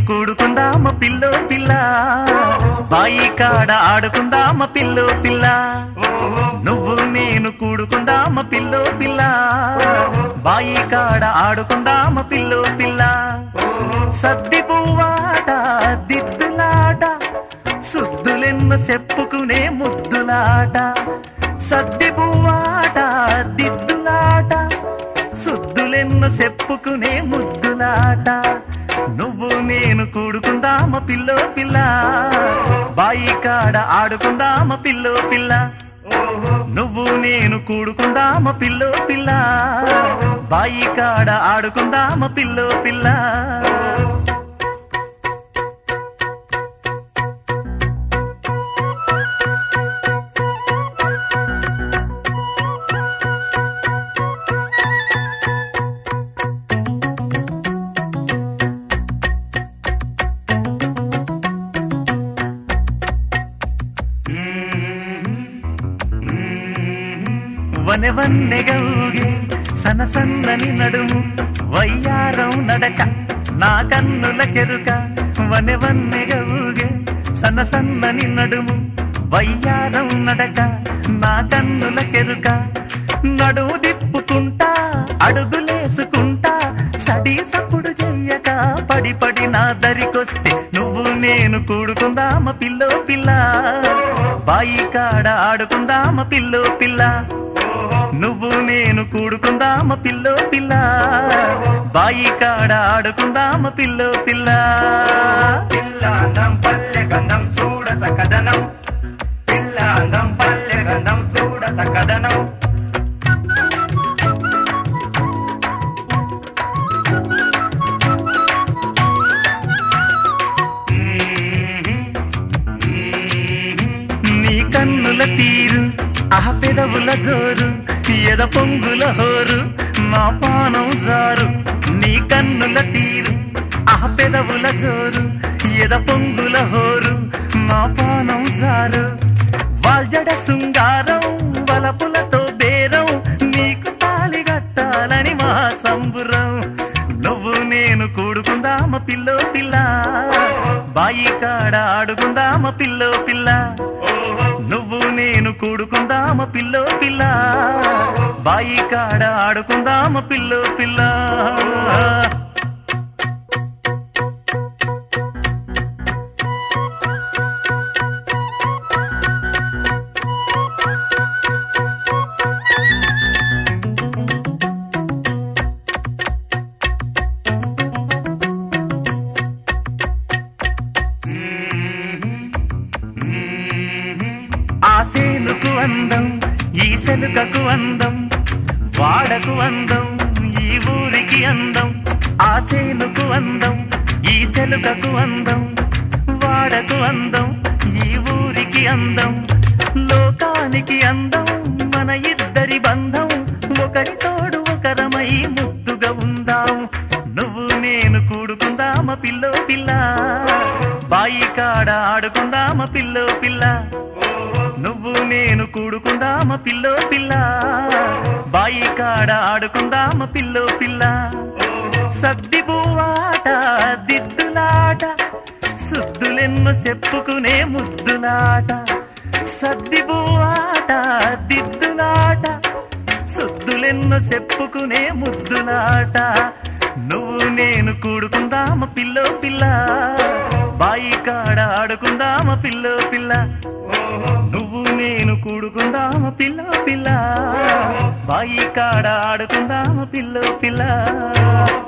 కూడుకుందామ pillow పిల్ల బాయి కాడ ఆడుకుందామ పిల్లో పిల్ల నువ్వు నేను కూడుకుందామ పిల్లో పిల్ల బాయి కాడ ఆడుకుందామ పిల్లో పిల్ల సద్ది పువ్వాట దిద్దులాట సుద్దులెన్ను చెప్పుకునే ముద్దులాట సద్ది పువ్వాట దిద్దులాట సుద్దులెన్ను చెప్పుకునే ముద్దులాట నువ్వు నేను కూడుకుందామ పిల్లో పిల్ల బాయి కాడ ఆడుకుందామ పిల్లో పిల్ల నువ్వు నేను కూడుకుందామ పిల్లో పిల్ల బాయి కాడ ఆడుకుందామ పిల్లో పిల్ల వనె వన్నెగౌగే సన సన్నని నడుము వయ్యారం నడక నా కన్నుల కెరుక వనె వన్నెగౌగే సన సన్నని నడుము వయ్యారం నడక నా కన్నుల కెరుక నడుము దిప్పుకుంటా అడుగులేసుకుంటా సడి సప్పుడు చెయ్యక పడి పడి నా దరికొస్తే నువ్వు నేను కూడుకుందామ పిల్లో పిల్ల బాయి కాడ ఆడుకుందామ పిల్లో పిల్ల నువ్వు నేను కూడుకుందామ పిల్లో పిల్ల బాయి కాడ ఆడుకుందామ పిల్లో పిల్ల పిల్లాందం పల్లె గంధం చూడ సకదనం పిల్లాందం పల్లె గంధం చూడ సకదనం నీ కన్నుల తీరు ఆ పెదవుల జోరు ఎద పొంగుల హోరు నా పానం జారు నీ కన్నుల తీరు ఆ పెదవుల జోరు ఎద పొంగుల హోరు నా పానం జారు వాల్జడ శృంగారం వలపులతో బేరం నీకు తాళి కట్టాలని మా సంబురం నువ్వు నేను కూడుకుందామ పిల్లో పిల్ల బాయి కాడ ఆడుకుందామ పిల్లో పిల్ల నువ్వు నేను కూడుకుందామ పిల్లో పిల్ల బాయి కాడ ఆడుకుందామ పిల్లో పిల్ల ఆ సేనుకు అందం ఈ సెలుకకు అందం వాడకు అందం ఈ ఊరికి అందం ఆ సేనుకు అందం ఈ సెలుకకు అందం వాడకు అందం ఈ ఊరికి అందం లోకానికి అందం మన ఇద్దరి బంధం ఒకరి తోడు ఒకరమై ముద్దుగా ఉందాం నువ్వు నేను కూడుకుందామ పిల్లో పిల్ల బాయి కాడ ఆడుకుందామ పిల్లో పిల్ల నువ్వు నేను కూడుకుందామ పిల్లో పిల్ల బాయి కాడ ఆడుకుందామ పిల్లో పిల్ల సద్ది బువ్వాట దిద్దులాట సుద్దులెన్ను చెప్పుకునే ముద్దులాట సద్ది బువ్వాట దిద్దులాట సుద్దులెన్ను చెప్పుకునే ముద్దులాట నువ్వు నేను కూడుకుందామ పిల్లో పిల్ల బాయి కాడ ఆడుకుందామ పిల్లో పిల్ల నువ్వు నేను కూడుకుందామ పిల్లో పిల్ల బాయి కాడ ఆడుకుందామ పిల్లో పిల్ల